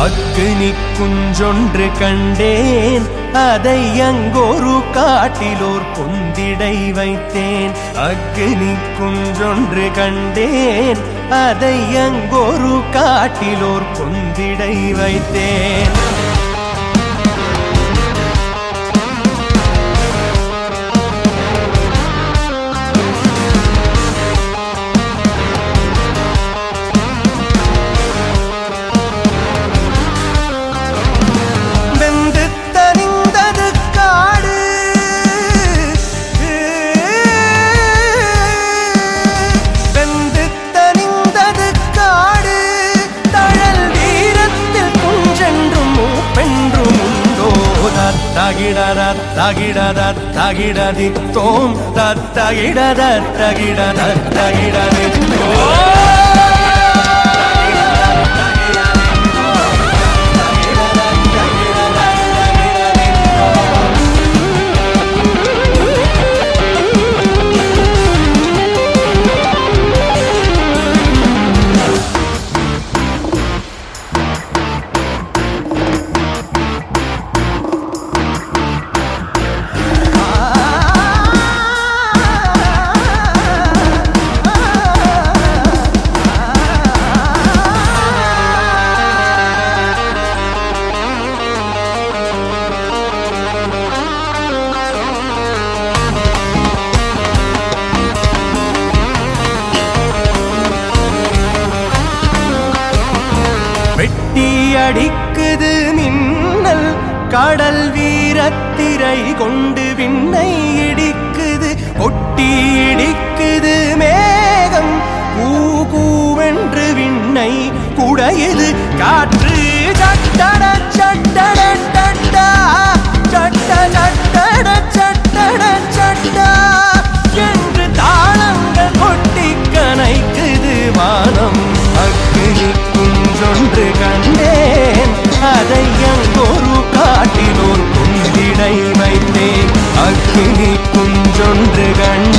அக்னி குஞ்சொன்று கண்டேன் அதை அங்கொரு காட்டிலோர் பொந்திடை வைத்தேன் அக்னி குஞ்சொன்று கண்டேன் அதை அங்கொரு காட்டிலோர் பொந்திடை வைத்தேன் வெந்து தனிந்தது காடு வெந்து தனிந்தது காடு தழல் வீரத்தில் குஞ்சென்றும் மூப்பென்றும் உண்டோ தத்தகிடத தகிடத தகிடதி தோம் தத்தகிடத தகிடத தகிடதி வெட்டி அடிக்குது மின்னல் கடல் வீரத்திரை கொண்டு விண்ணை இடிக்குது ஒட்டி இடிக்குது மேகம் கூவென்று விண்ணை குடையுது காற்று சட்டட சட்டட சட்டா சட்ட சட்டட சட்டட சட்டா என்று தாளங்கள் கொட்டி கனைக்குது வானம் அக்கினி குஞ்சொன்று கண்டேன் அதை அங்கொரு காட்டிலோர் குந்திடை வைத்தேன் அக்கினி குஞ்சொன்று கண்டேன்